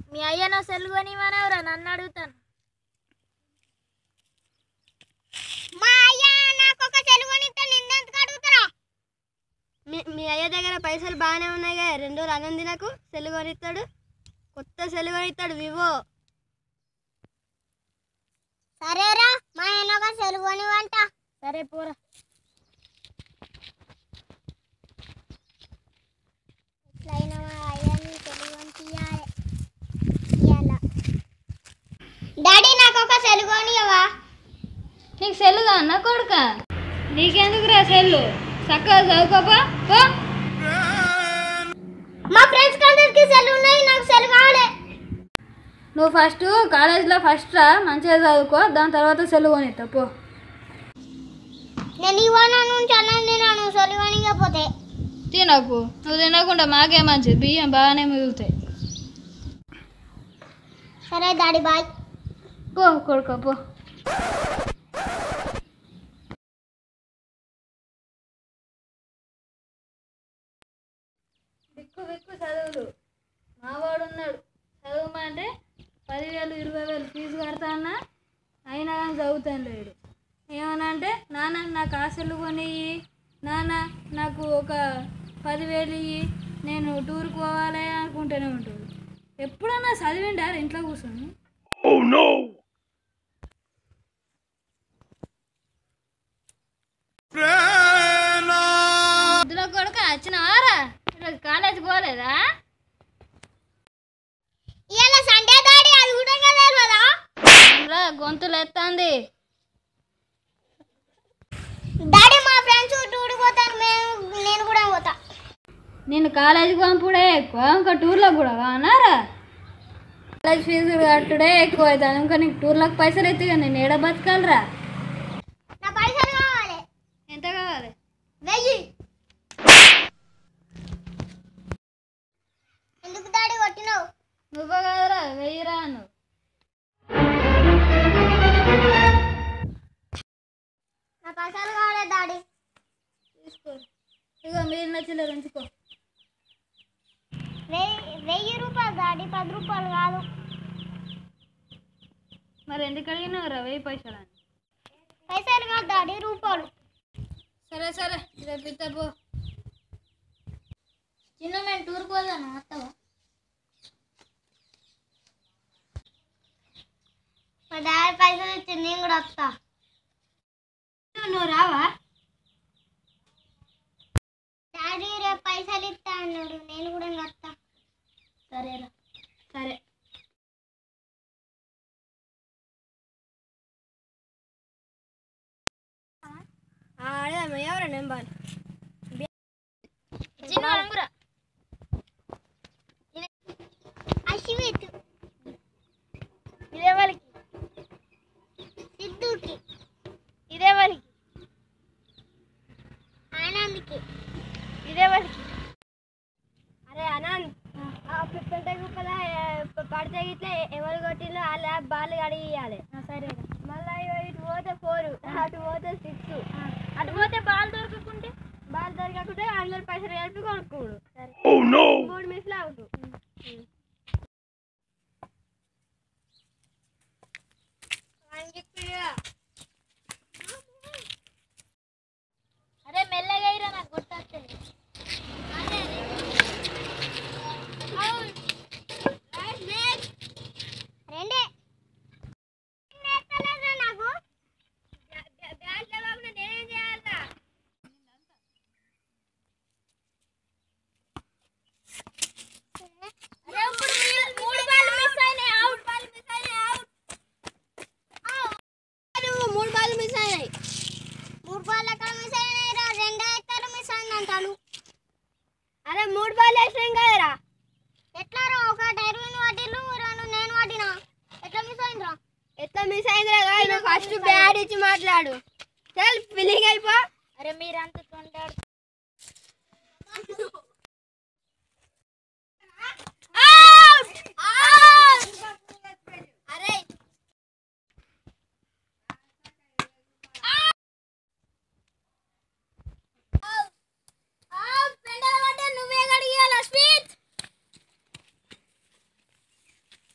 మీ అయ్యనో cell కొనిమనవరా నన్ను అడుగుతాను మా అయ్య నాకు ఒక సెల్ కొనిస్తే నిన్నెందుకు అడుగుతారా మీ మీ అయ్య దగ్గర పైసలు బాగానే ఉన్నాయి కదా రెండు రోజులు అనందినకు సెల్ కొనిస్తాడు కొత్త సెల్ కొనిస్తాడు వివో సరేరా మా ఆయన ఒక సెల్ కొనివంట సరే పోరా ఎట్లయినా మా అయ్యని సెల్ కొనియాలి ఇయ్యాల డాడీ నాకు ఒక సెల్ కొనియవా నీకు సెల్ అన్న కొడుక నీకెందుకురా సెల్లు చక్కగా చదువుకోపా పో మా ఫ్రెండ్స్ అందరికి సెల్ ఉన్నాయి నాకు సెల్ కావాలి నువ్వు ఫస్ట్ కాలేజ్లో ఫస్ట్ రా మంచిగా చదువుకో దాని తర్వాత సెల్ కొనిస్తా పో నేను ఇవ్వను నుంచి అన్నం తిన్నాను సెల్ కొనియకపోతే తినకు నువ్వు తినకుండా మాకే మంచిది బియ్యం బాగానే మిగులుతాయి సరే డాడీ బాయ్ పో కొడుకో పో బిక్కు బిక్కు చదువులు మావాడు ఉన్నాడు చదువుమంటే పదివేలు ఇరవై వేలు ఫీజు కడతా అన్నా అయినా కానీ చదువుతాను లేడు ఏమన్నా అంటే నాన్న నాకు ఆశలు కొనియ్యి నాన్న నాకు ఒక పదివేలు ఇయ్యి నేను టూర్కి పోవాలి అనుకుంటూనే ఉంటాడు ఎప్పుడన్నా చదివిండారు ఇంట్లో కూర్చొని ఇందులో కొడుక వచ్చినవారా ఈరోజు కాలేజీకి పోలేదా ఇవాళ సండే డాడీ అది కూడా తెలియదా రా గొంతులు ఎత్తాంది డాడీ మా ఫ్రెండ్స్ టూర్ పోతాను మేము నేను కూడా పోతా నేను కాలేజీకి పంపుడే ఎక్కువ ఇంకా టూర్లో కూడా కానారా కాలేజ్ ఫీజు కట్టుడే ఎక్కువ అవుతుంది ఇంకా నీకు టూర్లకు పైసలు ఎత్తుగా నేను ఏడ బతకాలరా నా పైసలు కావాలి ఎంత కావాలి వెయ్యి ఎందుకు డాడీ కొట్టినావు నువ్వు కదరా వెయ్యిరా నువ్వు నా పైసలు కావాలి డాడీ తీసుకో ఇగో మీరు నచ్చిలే ఉంచుకో వెయ్యి వెయ్యి రూపాయలు డాడీ పది రూపాయలు కాదు మరి ఎందుకు అడిగినావురా వెయ్యి పైసలు అని పైసలు కాదు డాడీ రూపాయలు సరే సరే రేపు ఇస్తా పో చిన్న మేము టూర్కి పోదాను వస్తావా మా డాడీ పైసలు ఇచ్చి నేను కూడా వస్తా నువ్వు రావా డాడీ రేపు పైసలు ఇస్తా అన్నాడు నేను కూడా ఇంకా వస్తా సరేరా సరే ఆడదాం ఎవరు నెంబర్ చిన్న రంగురా అశ్విత్ ఇదే వాళ్ళకి సిద్ధుకి ఇదే వాళ్ళకి ఆనంద్కి ఇదే వాళ్ళకి అరే అనంత్ పెద్ద గుప్పల పడితే ఇట్లా ఎవరు కొట్టిలో వాళ్ళ బాల్ అడిగి ఇవ్వాలి సరే మళ్ళీ ఇటు పోతే ఫోర్ అటు పోతే సిక్స్ అటు పోతే బాల్ దొరకకుంటే బాల్ దొరకకుంటే అందరు పైసలు కలిపి కొనుక్కోడు మూడు మిస్లు అవుట్ అరే మెల్లగా ఇరా నాకు గుర్తొస్తుంది రెండే నేర్పలేదురా నాకు నేనేం చేయాలా అరే ఇప్పుడు మీ- మూడు బాల్ మిస్ అయినాయి అవుట్ బాల్ మిస్ అయినాయి అవుట్ మూడు బాల్ మిస్ అయినాయి మూడు బాల్ ఎక్కడ మిస్ అయినాయి రా రెండే ఎక్కడ మిస్ అయిందంటాను అరే మూడు బాల్ వేసినాం కదరా ఎట్లా రా ఒక డైర్విన్ వాటిల్లు రెండు నేను వాటినా ఎట్లా మిస్ అయిందిరా ఎట్లా మిస్ అయిందిరా కాదు ఫస్ట్ బ్యాట్ ఇచ్చి మాట్లాడు చల్ ఫీలింగ్ అయిపో అరే మీరంతా తొండాడు అరే నువ్వే గడియాలి అశ్విత్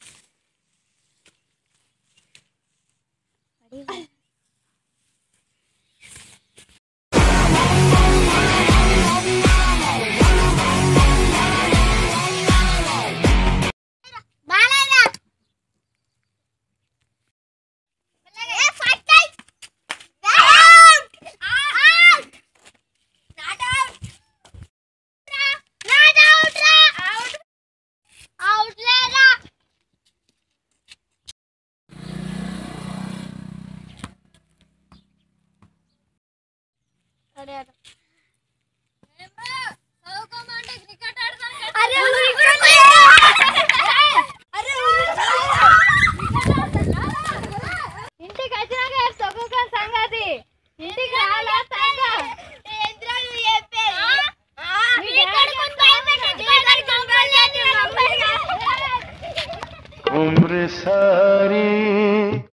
उम्र सारी